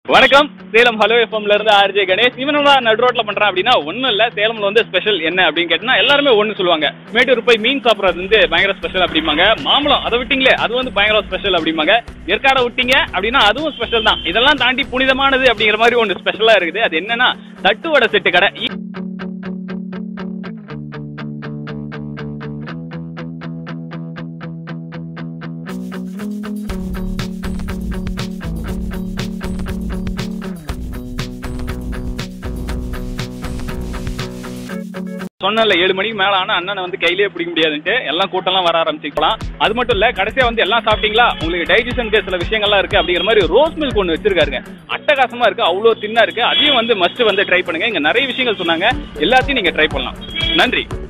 வணக்கம் சேலம் ஹலோ எஃப்எம்ல இருந்து ஆர்ஜே கணேஷ் இவனோட நடு ரோட்ல பண்றான் அப்படின்னா ஒண்ணும் இல்ல சேலம்ல வந்து ஸ்பெஷல் என்ன அப்படின்னு கேட்டா எல்லாருமே ஒண்ணு சொல்லுவாங்க மேட்டூர் போய் மீன் சாப்பிடுறது வந்து பயங்கர ஸ்பெஷல் அப்படிம்பாங்க மாம்பழம் அதை விட்டீங்களே அது வந்து பயங்கர ஸ்பெஷல் அப்படிம்பாங்க ஏற்காடை விட்டீங்க அப்படின்னா அதுவும் ஸ்பெஷல் தான் இதெல்லாம் தாண்டி புனிதமானது அப்படிங்கிற மாதிரி ஒன்று ஸ்பெஷலா இருக்குது அது என்னன்னா தட்டு வடை செட்டு கடை சொன்னல ஏழு மணிக்கு மேல ஆனா அண்ணனை வந்து கையிலேயே பிடிக்க முடியாதுன்ட்டு எல்லாம் கூட்டம்லாம் வர ஆரம்பிச்சுக்கலாம் அது மட்டும் இல்ல கடைசியா வந்து எல்லாம் சாப்பிட்டீங்களா உங்களுக்கு டைஜஷனுக்கு சில விஷயங்கள்லாம் இருக்கு அப்படிங்கிற மாதிரி ரோஸ் மில்க் ஒன்று வச்சிருக்காருங்க அட்டகாசமா இருக்கு அவ்வளோ தின்னா இருக்கு அதையும் வந்து மஸ்ட் வந்து ட்ரை பண்ணுங்க இங்க நிறைய விஷயங்கள் சொன்னாங்க எல்லாத்தையும் நீங்க ட்ரை பண்ணலாம் நன்றி